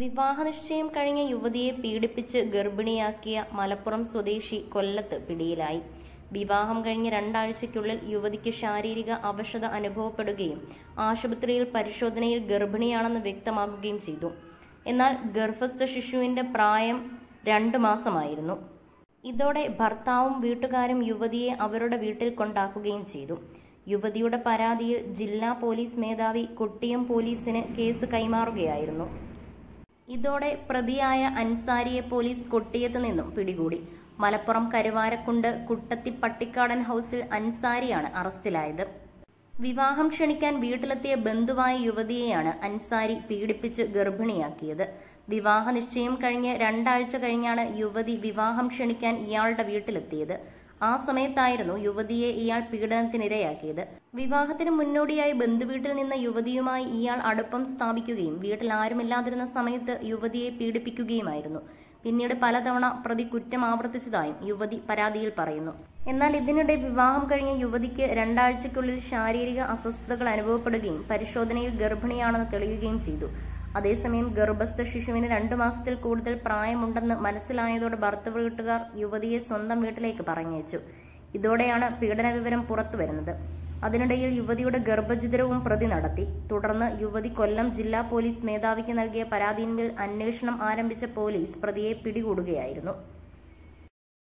വിവാഹ നിശ്ചയം കഴിഞ്ഞ യുവതിയെ പീഡിപ്പിച്ച് ഗർഭിണിയാക്കിയ മലപ്പുറം സ്വദേശി കൊല്ലത്ത് പിടിയിലായി വിവാഹം കഴിഞ്ഞ് രണ്ടാഴ്ചയ്ക്കുള്ളിൽ യുവതിക്ക് ശാരീരിക അവശത അനുഭവപ്പെടുകയും ആശുപത്രിയിൽ പരിശോധനയിൽ ഗർഭിണിയാണെന്ന് വ്യക്തമാകുകയും ചെയ്തു എന്നാൽ ഗർഭസ്ഥ ശിശുവിന്റെ പ്രായം രണ്ടു മാസമായിരുന്നു ഇതോടെ ഭർത്താവും വീട്ടുകാരും യുവതിയെ അവരുടെ വീട്ടിൽ കൊണ്ടാക്കുകയും ചെയ്തു യുവതിയുടെ പരാതിയിൽ ജില്ലാ പോലീസ് മേധാവി കൊട്ടിയം പോലീസിന് കേസ് കൈമാറുകയായിരുന്നു ഇതോടെ പ്രതിയായ അൻസാരിയെ പോലീസ് കൊട്ടിയത്ത് നിന്നും പിടികൂടി മലപ്പുറം കരുവാരക്കുണ്ട് കുട്ടത്തി പട്ടിക്കാടൻ ഹൗസിൽ അൻസാരിയാണ് അറസ്റ്റിലായത് വിവാഹം ക്ഷണിക്കാൻ വീട്ടിലെത്തിയ ബന്ധുവായ യുവതിയെയാണ് അൻസാരി പീഡിപ്പിച്ച് ഗർഭിണിയാക്കിയത് വിവാഹ നിശ്ചയം കഴിഞ്ഞ് രണ്ടാഴ്ച കഴിഞ്ഞാണ് യുവതി വിവാഹം ക്ഷണിക്കാൻ ഇയാളുടെ വീട്ടിലെത്തിയത് ആ സമയത്തായിരുന്നു യുവതിയെ ഇയാൾ പീഡനത്തിനിരയാക്കിയത് വിവാഹത്തിന് മുന്നോടിയായി ബന്ധുവീട്ടിൽ നിന്ന യുവതിയുമായി ഇയാൾ അടുപ്പം സ്ഥാപിക്കുകയും വീട്ടിൽ ആരുമില്ലാതിരുന്ന സമയത്ത് യുവതിയെ പീഡിപ്പിക്കുകയുമായിരുന്നു പിന്നീട് പലതവണ പ്രതി കുറ്റം ആവർത്തിച്ചതായും യുവതി പരാതിയിൽ പറയുന്നു എന്നാൽ ഇതിനിടെ വിവാഹം കഴിഞ്ഞ യുവതിക്ക് രണ്ടാഴ്ചയ്ക്കുള്ളിൽ ശാരീരിക അസ്വസ്ഥതകൾ അനുഭവപ്പെടുകയും പരിശോധനയിൽ ഗർഭിണിയാണെന്ന് തെളിയുകയും ചെയ്തു അതേസമയം ഗർഭസ്ഥ ശിശുവിന് രണ്ടു മാസത്തിൽ കൂടുതൽ പ്രായമുണ്ടെന്ന് മനസ്സിലായതോടെ ഭർത്തൃ വീട്ടുകാർ യുവതിയെ സ്വന്തം വീട്ടിലേക്ക് പറഞ്ഞയച്ചു ഇതോടെയാണ് പീഡന വിവരം പുറത്തുവരുന്നത് അതിനിടയിൽ യുവതിയുടെ ഗർഭചിത്രവും പ്രതി നടത്തി തുടർന്ന് യുവതി കൊല്ലം ജില്ലാ പോലീസ് മേധാവിക്ക് നൽകിയ പരാതിയിന്മേൽ അന്വേഷണം ആരംഭിച്ച പോലീസ് പ്രതിയെ പിടികൂടുകയായിരുന്നു